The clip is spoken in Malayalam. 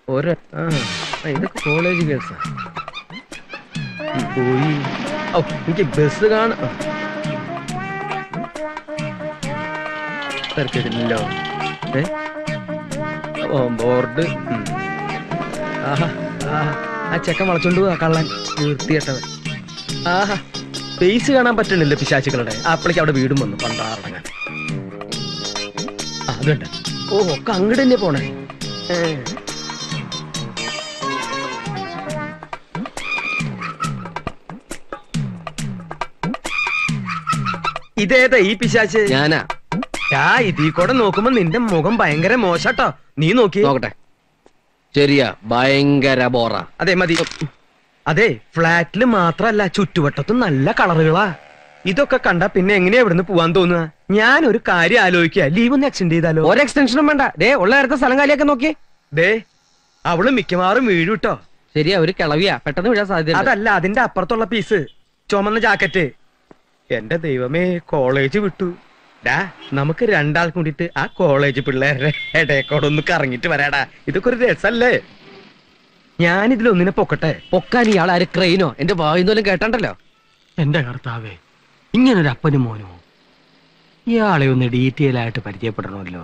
ഒരു ആ ആ, ഇതൊക്കെ കോളേജ് കേസാ പോയി ഓ എനിക്ക് ബസ് കാണാം തിരക്കിടില്ലല്ലോ ഏ ഓ ബോർഡ് ഉം. ആഹാ ആഹാ ആ ചെക്കൻ വളച്ചോണ്ട് പോവാ കള്ളൻ തീർത്തിയിട്ടവൻ ആഹാ ഫേസ് കാണാൻ പറ്റണില്ല പിശാചുക്കളുടെ അപ്പളേക്ക് അവിടെ വീടും വന്നു പണ്ടാറടങ്ങാൻ ആ, അതുണ്ട് ഓ ഒക്കെ അങ്ങോട്ട് തന്നെ പോണേ ഏ. ഇതേതാ ഈ പിശാച്ച് ഞാനാ ആ ഇതീ കൂടെ നോക്കുമ്പോ നിന്റെ മുഖം ഭയങ്കര മോശട്ടോ നീ നോക്കി നോക്കട്ടെ ശരിയാ ഭയങ്കര ബോറ അതെ മതി അതെ ഫ്ലാറ്റില് മാത്രല്ല ചുറ്റുവട്ടത്തും നല്ല കളറുകളാ ഇതൊക്കെ കണ്ട പിന്നെ എങ്ങനെയാ ഇവിടുന്ന് പോവാൻ തോന്നുക ഞാൻ ഒരു കാര്യം ആലോചിക്കുക ലീവ് ഒന്ന് എക്സ്റ്റെൻഡ് ചെയ്താലോ ഒരു എക്സ്റ്റൻഷനും വേണ്ട ദേ ഉള്ള നേരത്തെ സ്ഥലം കാലിയൊക്കെ നോക്കി ദേ അവള് മിക്കവാറും വീഴും ട്ടോ ശരിയാ ഒരു കിളവിയാ പെട്ടെന്ന് വീഴാൻ സാധ്യത അതല്ല അതിന്റെ അപ്പുറത്തുള്ള പീസ് ചുമന്ന ജാക്കറ്റ് എന്റെ ദൈവമേ കോളേജ് വിട്ടു ഡാ നമുക്ക് രണ്ടാൾ കൂടിയിട്ട് ആ കോളേജ് പിള്ളേരുടെ ഇടയക്കോടെ ഒന്ന് കറങ്ങിട്ട് വരാടാ ഇതൊക്കെ ഒരു രസല്ലേ ഞാനിതിലൊന്നിനെ പൊക്കട്ടെ പൊക്കാൻ ഇയാൾ ആര് ക്രെയിനോ എന്റെ വായുന്നോലും കേട്ടണ്ടല്ലോ എന്റെ കർത്താവേ ഇങ്ങനൊരു അപ്പനും മോനുമോ ഇയാളെ ഒന്ന് ഡീറ്റെയിൽ ആയിട്ട് പരിചയപ്പെടണമല്ലോ